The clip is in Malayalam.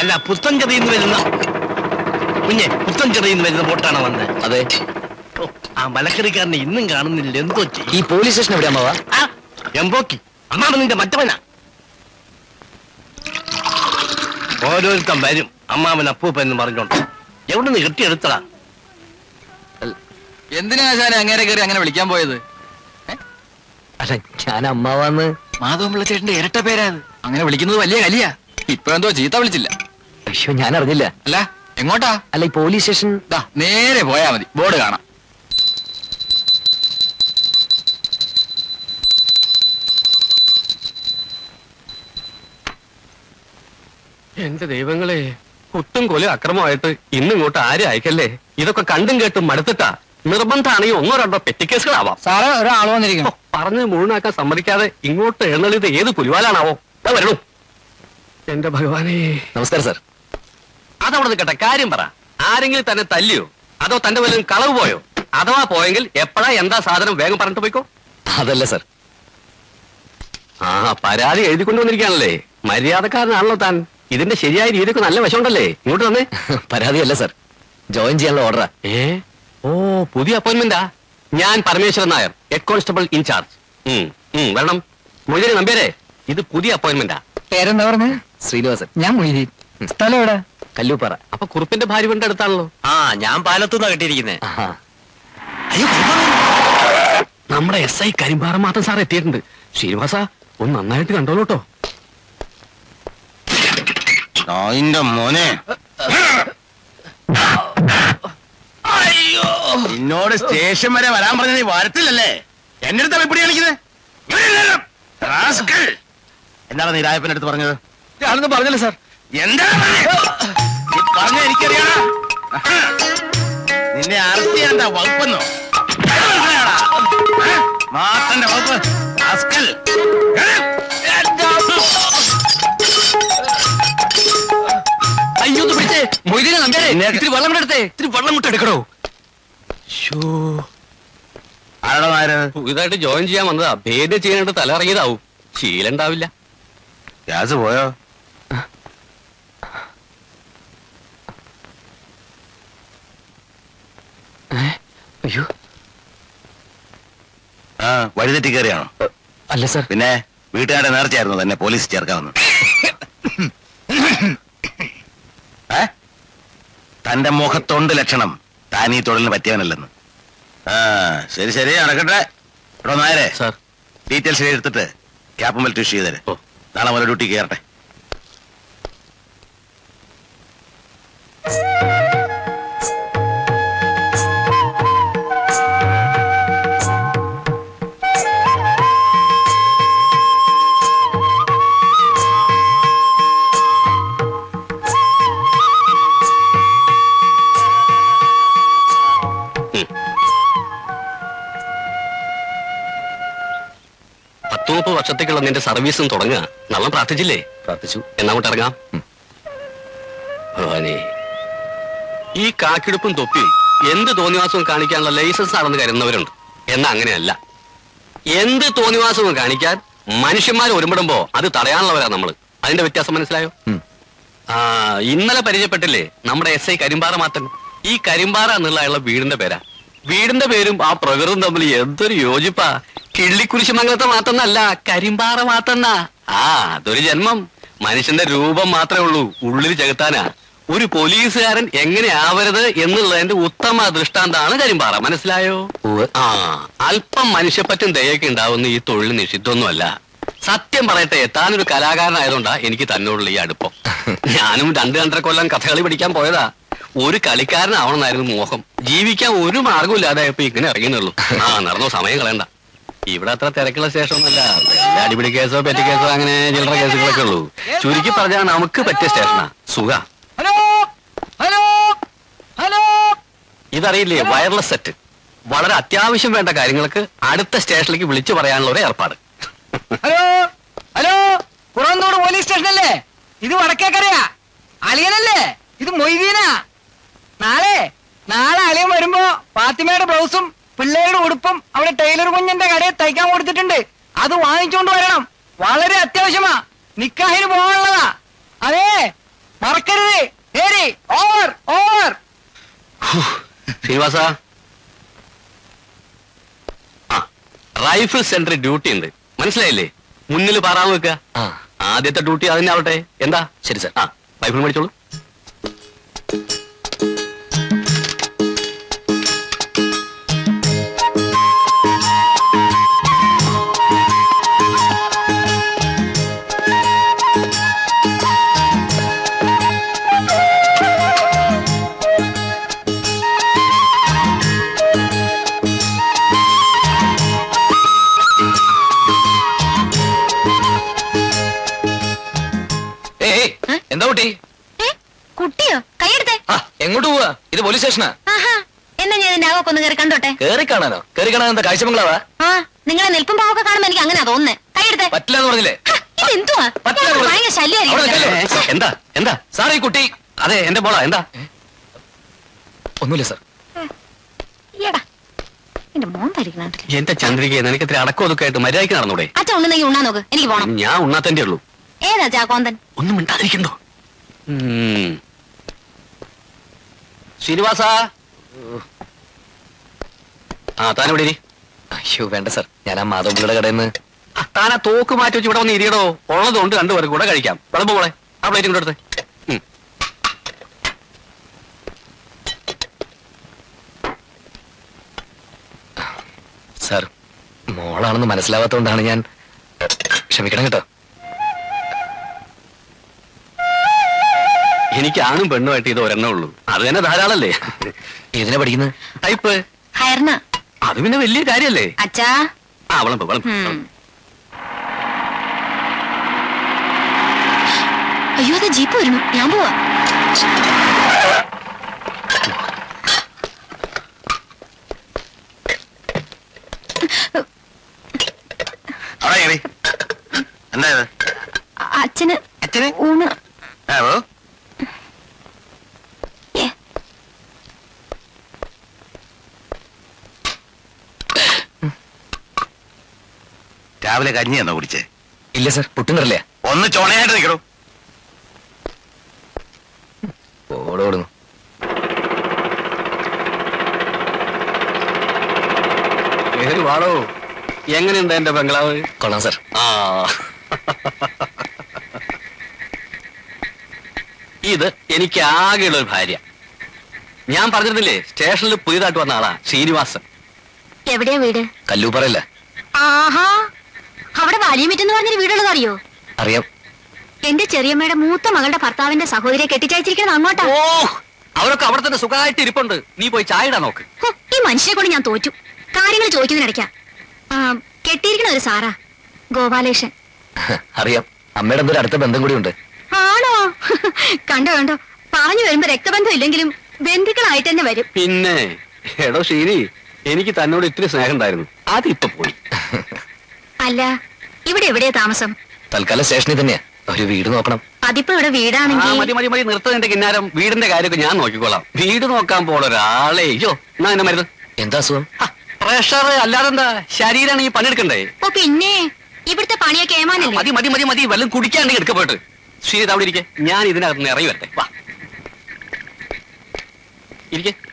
അല്ല പുത്തൻചെറിയിൽ നിന്ന് വരുന്ന കുഞ്ഞെ പുത്തൻചെറിയിൽ നിന്ന് വരുന്ന ബോട്ടാണ് വന്നത് അതെ ഓ, ആ മലക്കറിക്കാരനെ ഇന്നും കാണുന്നില്ല എന്തോ ചെയ്യും ഈ പോലീസ് സ്റ്റേഷൻ എവിടെ അമ്മാവാ ആ, എമ്പോക്കി അന്നാണ് നിന്റെ മറ്റവനാ ഓരോരുത്തൻ വരും അമ്മാവൻ അപ്പൂപ്പൻ എന്ന് പറഞ്ഞോണ്ട് എവിടെ നിന്ന് കെട്ടിയെടുത്തടാ എന്തിനാ ആശാനെ അങ്ങേരെ കയറി അങ്ങനെ വിളിക്കാൻ പോയത് അല്ല ഞാൻ അമ്മാവാന്ന് മാധവൻപിള്ള ചേട്ടന്റെ ഇരട്ട പേരാ അത് അങ്ങനെ വിളിക്കുന്നത് വലിയ കലിയാ ഇപ്പൊ എന്തോ ചീത്ത വിളിച്ചില്ല അയ്യോ ഞാൻ അറിഞ്ഞില്ല അല്ല എങ്ങോട്ടാ അല്ല ഈ പോലീസ് സ്റ്റേഷൻ ദാ നേരെ പോയാ മതി ബോർഡ് കാണാം എന്റെ ദൈവങ്ങളെ കുത്തും കൊലും അക്രമമായിട്ട് ഇന്നും ഇങ്ങോട്ട് ആരും അയക്കല്ലേ ഇതൊക്കെ കണ്ടും കേട്ടും മടുത്തിട്ടാ നിർബന്ധമാണെങ്കിൽ ഒന്നോ രണ്ടോ പെറ്റിക്കേസുകളാവാം സാറ് ഒരാൾ വന്നിരിക്കണം ഓ, പറഞ്ഞ് മുഴുവനാക്കാൻ സമ്മതിക്കാതെ ഇങ്ങോട്ട് എഴുന്നള്ളിത് ഏത് പുലിവാലാണാവോ ദാ വരണു എന്റെ ഭഗവാനെ നമസ്കാരം സാർ അതവിടെ നിൽക്കട്ടെ കാര്യം പറ ആരെങ്കിലും തന്നെ തല്ലിയോ അതോ തന്റെ വല്ലതും കളവ് പോയോ അഥവാ പോയെങ്കിൽ എപ്പോഴാ എന്താ സാധനം വേഗം പറഞ്ഞിട്ട് പോയിക്കോ അതല്ല സാർ ആ പരാതി എഴുതി കൊണ്ടുവന്നിരിക്കുകയാണല്ലേ മര്യാദക്കാരനാണല്ലോ താൻ ഇതിന്റെ ശരിയായ രീതിക്ക് നല്ല വശമുണ്ടല്ലേ ഇങ്ങോട്ട് തന്നെ പരാതിയല്ല സാർ ജോയിൻ ചെയ്യാനുള്ള ഓർഡറാ ഏ ഓ പുതിയ അപ്പോയിന്റ്മെന്റാ ഞാൻ Parameswaran Nair head constable incharge ഉം, ഉം, വരണം മൊയ്തീൻ നമ്പ്യാരെ ഇത് പുതിയ അപ്പോയിന്റ്മെന്റാ പേരെന്താ പറഞ്ഞ് ശ്രീനിവാസൻ ഞാൻ മൊയ്തീൻ സ്ഥലം എവിടെ കല്ലൂപ്പാറ അപ്പൊ കുറുപ്പിന്റെ ഭാര്യ വീടിന്റെ അടുത്താണല്ലോ ആ ഞാൻ പാലത്തുനിന്നാ കെട്ടിയിരിക്കുന്നത് ആഹാ. അയ്യോ നമ്മുടെ എസ് ഐ കരിമ്പാറ മാത്രം സാർ എത്തിയിട്ടുണ്ട് ശ്രീനിവാസ ഒന്ന് നന്നായിട്ട് കണ്ടോളൂ കേട്ടോ അതിന്റെ മോനെ അയ്യോ നിന്നോട് സ്റ്റേഷൻ വരെ വരാൻ പറഞ്ഞ നീ വരത്തില്ലല്ലേ എന്റെ അടുത്ത് എപ്പിടി കളിക്കുന്നത് എന്താണ് നീ രായപ്പന്റെ അടുത്ത് പറഞ്ഞത് ഞാനൊന്നും പറഞ്ഞില്ല സാർ എന്താണ് നീ പറഞ്ഞ എനിക്കറിയാടാ നിന്നെ അറസ്റ്റ് ചെയ്യണ്ട വകുപ്പെന്നോ മാത്തന്റെ വകുപ്പ് റാസ്കൽ. അയ്യോ ഒന്ന് പിടിച്ചേ മൊയ്തീനെ നമ്പ്യാരെ എന്നെ- ഇത്തിരി വെള്ളം കൂടെ എടുത്തേ ഇത്തിരി വെള്ളം കൂടെ എടുക്കണോ ആരാടാ നായര് പുതിയതായിട്ട് ജോയിൻ ചെയ്യാൻ വന്നതാ ഭേദം ചെയ്യാനായിട്ട് തല ഇറങ്ങിയതാവും ശീലം ഉണ്ടാവില്ല ഗ്യാസ് പോയോ അയ്യോ ആ വഴിതെറ്റി കയറിയാണോ അല്ല സാർ പിന്നെ വീട്ടുകാരുടെ നേർച്ചയായിരുന്നു തന്നെ പോലീസ് ചേർക്കാമെന്ന് ഏ? തന്റെ മുഖത്തൊണ്ട് ലക്ഷണം താൻ ഈ തൊഴിലിന് പറ്റിയവനല്ലെന്ന് ആ ശരി ശരി നടക്കട്ടെ ഇവിടെ നായരെ സാർ ഡീറ്റെയിൽസ് എടുത്തിട്ട് ക്യാപ്പ് മെൽറ്റ് ഇഷ്യൂ ചെയ്തേരെ ഓ. നാളെ മുതൽ ഡ്യൂട്ടി കയറട്ടെ പത്ത് മുപ്പത് വർഷത്തേക്കുള്ള നിന്റെ സർവീസും തുടങ്ങുക നല്ല പ്രാർത്ഥിച്ചില്ലേ പ്രാർത്ഥിച്ചു എന്നങ്ങോട്ട് ഇറങ്ങാം ഉം. ഭഗവാനെ ഈ കാക്കിടുപ്പും തൊപ്പിയും എന്ത് തോന്നിവാസവും കാണിക്കാനുള്ള ലൈസൻസ് ആണെന്ന് കരുതുന്നവരുണ്ട് എന്നാ അങ്ങനെയല്ല എന്ത് തോന്നിവാസവും കാണിക്കാൻ മനുഷ്യന്മാർ ഒരുമിടുമ്പോ അത് തടയാനുള്ളവരാ നമ്മള് അതിന്റെ വ്യത്യാസം മനസ്സിലായോ ഉം. ആ ഇന്നലെ പരിചയപ്പെട്ടില്ലേ നമ്മുടെ എസ് ഐ കരിമ്പാറ മാത്തൻ ഈ കരിമ്പാറ എന്നുള്ള അയാളുടെ വീടിന്റെ പേരാ വീടിന്റെ പേരും ആ പ്രകൃതം തമ്മിൽ എന്തൊരു യോജിപ്പാ കിള്ളിക്കുരിശുമംഗലത്തെ മാത്തന്നല്ല കരിമ്പാറ മാത്തന്ന ആ അതൊരു ജന്മം മനുഷ്യന്റെ രൂപം മാത്രമേ ഉള്ളൂ ഉള്ളിൽ ചെകുത്താനാ ഒരു പോലീസുകാരൻ എങ്ങനെ ആവരുത് എന്നുള്ളതിന്റെ ഉത്തമ ദൃഷ്ടാന്താണ് കരിമ്പാറ മനസ്സിലായോ ഉവ്വ്. ആ അല്പം മനുഷ്യപ്പറ്റും ദയൊക്കെ ഉണ്ടാവുന്ന ഈ തൊഴിൽ നിഷിദ്ധമൊന്നുമല്ല സത്യം പറയട്ടെ താനൊരു കലാകാരനായതുകൊണ്ടാ എനിക്ക് തന്നോടുള്ള ഈ അടുപ്പം ഞാനും രണ്ട് രണ്ടര കൊല്ലം കഥകളി പഠിക്കാൻ പോയതാ ഒരു കളിക്കാരനാവണമെന്നായിരുന്നു മോഹം ജീവിക്കാൻ ഒരു മാർഗവും ഇല്ലാതെ ഇപ്പൊ ഇങ്ങനെ ഇറങ്ങിയുള്ളൂ ആ നടന്നോ സമയം കളയണ്ട ഇവിടെ അത്ര തിരക്കുള്ള സ്റ്റേഷനൊന്നല്ല വല്ല അടിപിടി കേസോ പെറ്റി കേസോ അങ്ങനെ ചില്ലറ കേസുകളൊക്കെ ഉള്ളൂ ചുരുക്കി പറഞ്ഞാൽ നമുക്ക് പറ്റിയ സ്റ്റേഷനാ സുഖ ഹലോ ഹലോ ഹലോ ഇതറിയില്ലേ വയർലെസ് സെറ്റ് വളരെ അത്യാവശ്യം വേണ്ട കാര്യങ്ങൾക്ക് അടുത്ത സ്റ്റേഷനിലേക്ക് വിളിച്ചു പറയാനുള്ള ഒരു ഏർപ്പാട് ഹലോ ഹലോ കുറവന്തോട് പോലീസ് സ്റ്റേഷനല്ലേ ഇത് വടക്കേക്കരയാ അളിയനല്ലേ ഇത് മൊയ്തീനാ നാളെ നാളെ അളിയൻ വരുമ്പോ ഫാത്തിമയുടെ ബ്ലൗസും പിള്ളേരുടെ ഉടുപ്പും അവിടെ ടൈലർ കുഞ്ഞിന്റെ കടയിൽ തയ്ക്കാൻ കൊടുത്തിട്ടുണ്ട് അത് വാങ്ങിച്ചോണ്ട് വരണം വളരെ അത്യാവശ്യമാ നിക്കാഹിന് പോകാനുള്ളതാ അതെ മറക്കരുത് നേരെ ഓവർ ഓവർ ശ്രീനിവാസ ആ റൈഫിൾ സെന്റർ ഡ്യൂട്ടി ഉണ്ട് മനസ്സിലായില്ലേ മുന്നിൽ പാറാൻ വെക്കുക ആ ആദ്യത്തെ ഡ്യൂട്ടി അതിനെ ആവട്ടെ എന്താ ശരി സാർ ആ റൈഫിൾ മേടിച്ചോളൂ ഏയ് ഏയ്, എന്താ കുട്ടി ഏ? കുട്ടിയോ കൈയെടുത്തേ ആ എങ്ങോട്ട് പോവാ ഇത് പോലീസ് സ്റ്റേഷനാ ആഹാ എന്നാ ഞാൻ ഇതിന്റെ അകമൊക്കെ ഒന്ന് കയറി കണ്ടോട്ടെ കേറി കാണാനോ കേറി കാണാൻ എന്താ കാഴ്ച ബംഗ്ലാവാ ആ നിങ്ങളെ നിൽപ്പും പാവൊക്കെ കാണുമ്പോ എനിക്ക് അങ്ങനെ തോന്നുന്നേ കൈയെടുത്തേ പറ്റില്ല എന്ന് പറഞ്ഞില്ലേ ഹ, ഇതെന്തുവാ പറ്റില്ല ഇയാൾക്ക് ഇവിടെ. ഭയങ്കര അവിടെ ശല്യമായിരിക്കും നിൽക്കല്ലേ? എന്താ എന്താ സാർ ഈ കുട്ടി അതെ എന്റെ മോളാ എന്താ ഒന്നുമില്ല സാർ ഈയടാ എന്റെ മോൻ ധരിക്കണ എന്റെ ചന്ദ്രിക നിനക്ക് ഇത്ര അടക്കം ഒതുക്കെ ആയിട്ട് മര്യാദയ്ക്ക് നടന്നൂടെ അച്ഛൻ ഉണ്ടെന്നെങ്കിൽ ഉണ്ണാൻ നോക്ക് എനിക്ക് പോണം ഞാൻ ഉണ്ണാത്തന്റെ ഉള്ളൂ ഏതാ ചാക്കോന്തൻ ഒന്നും മിണ്ടാതിരിക്കണ്ടോ ഉം. ശ്രീനിവാസ ആ താൻ ഇവിടെ ഇരി. അയ്യോ വേണ്ട സാർ ഞാൻ ആ മാധവപിള്ളയുടെ കടയിൽ നിന്ന് ആ, താൻ ആ തോക്ക് മാറ്റി വെച്ച് ഇവിടെ ഒന്ന് ഇരിയടോ ഉള്ളതുകൊണ്ട് രണ്ടുപേർക്ക് കൂടെ കഴിക്കാം വിളമ്പ് പോളെ ആ പ്ലേറ്റും കൂടെ എടുത്ത് ഉം. സാർ മോളാണെന്ന് മനസ്സിലാവാത്തോണ്ടാണ് ഞാൻ ക്ഷമിക്കണം കേട്ടോ എനിക്ക് ആണും പെണ്ണുമായിട്ട് ഇത് ഒരെണ്ണേ ഉള്ളൂ അത് തന്നെ ധാരാളല്ലേ ഏതിനാ പഠിക്കുന്നത് ടൈപ്പ് ഹയർന അത് പിന്നെ വലിയ കാര്യല്ലേ അച്ഛാ ആ വിളമ്പ് വിളമ്പ് ഉം. അയ്യോ അത് ജീപ്പ് വരുന്നു ഞാൻ പോവാ അവിടെ കയറി എന്താ ഇത് അ- അച്ഛന് അച്ഛന് ഊണ് ആ ഓ ഏ, രാവിലെ കഞ്ഞി എന്നോ കുടിച്ചേ ഇല്ല സാർ പുട്ടും കറില്ല ഒന്ന് ചോണയായിട്ട് നിൽക്കണു ഓടോടുന്നു കേറി വാടോ എങ്ങനെയുണ്ട് എന്റെ ബംഗ്ലാവ് കൊള്ളാം സാർ ആ ഇത് എനിക്ക് ആകെയുള്ള ഒരു ഭാര്യ ഞാൻ പറഞ്ഞിരുന്നില്ലേ സ്റ്റേഷനിൽ പുതിയതായിട്ട് വന്ന ആളാ ശ്രീനിവാസൻ എവിടെയാ വീട് കല്ലൂപ്പറയില്ല ആഹാ അവിടെ വലിയമിറ്റെന്ന് പറഞ്ഞൊരു വീടുള്ളത് അറിയോ അറിയാം എന്റെ ചെറിയമ്മയുടെ മൂത്ത മകളുടെ ഭർത്താവിന്റെ സഹോദരിയെ കെട്ടിച്ചയച്ചിരിക്കുന്നത് അങ്ങോട്ടാ ഓ അവരൊക്കെ അവിടെ തന്നെ സുഖമായിട്ട് ഇരിപ്പുണ്ട് നീ പോയി ചായ ഇടാൻ നോക്ക് ഹോ, ഈ മനുഷ്യനെ കൊണ്ട് ഞാൻ തോറ്റു കാര്യങ്ങൾ ചോദിക്കുന്നതിനിടയ്ക്കാ ആ, കെട്ടിയിരിക്കണ ഒരു സാറാ ഗോപാലേഷൻ അറിയാം അമ്മയുടെ എന്തൊരു അടുത്ത ബന്ധം കൂടി ഉണ്ട് ആണോ കണ്ടോ കണ്ടോ പറഞ്ഞു വരുമ്പോ രക്തബന്ധം ഇല്ലെങ്കിലും ബന്ധുക്കളായിട്ട് തന്നെ വരും പിന്നെ എടോ ശ്രീനി എനിക്ക് തന്നോട് ഇത്തിരി സ്നേഹം ഉണ്ടായിരുന്നു അതിപ്പോ പോയി അല്ല ഇവിടെ എവിടെയാ താമസം തൽക്കാലം സ്റ്റേഷനിൽ തന്നെയാ ഒരു വീട് നോക്കണം അതിപ്പോ ഇവിടെ ആ വീടാണെങ്കിൽ മതി മതി മതി നിർത്തതിന്റെ കിന്നാരം വീടിന്റെ കാര്യമൊക്കെ ഞാൻ നോക്കിക്കോളാം വീട് നോക്കാൻ പോണ ഒരാളെ അയ്യോ എന്നാ എന്നെ മരുന്ന് എന്താ അസുഖം പ്രഷർ അല്ലാതെന്താ ശരീരാണ് ഈ പണിയെടുക്കണ്ടേ ഓ പിന്നെ ഇവിടുത്തെ പണിയൊക്കെ ഏമാനല്ലേ മതി മതി മതി മതി വല്ലതും കുടിക്കാണ്ടെങ്കിൽ എടുക്ക പോയിട്ട് ശ്രീ അവിടെ ഇരിക്കെ ഞാൻ ഇതിനകത്ത് നിന്ന് ഇറങ്ങി വരട്ടെ വാ ഇരിക്കെ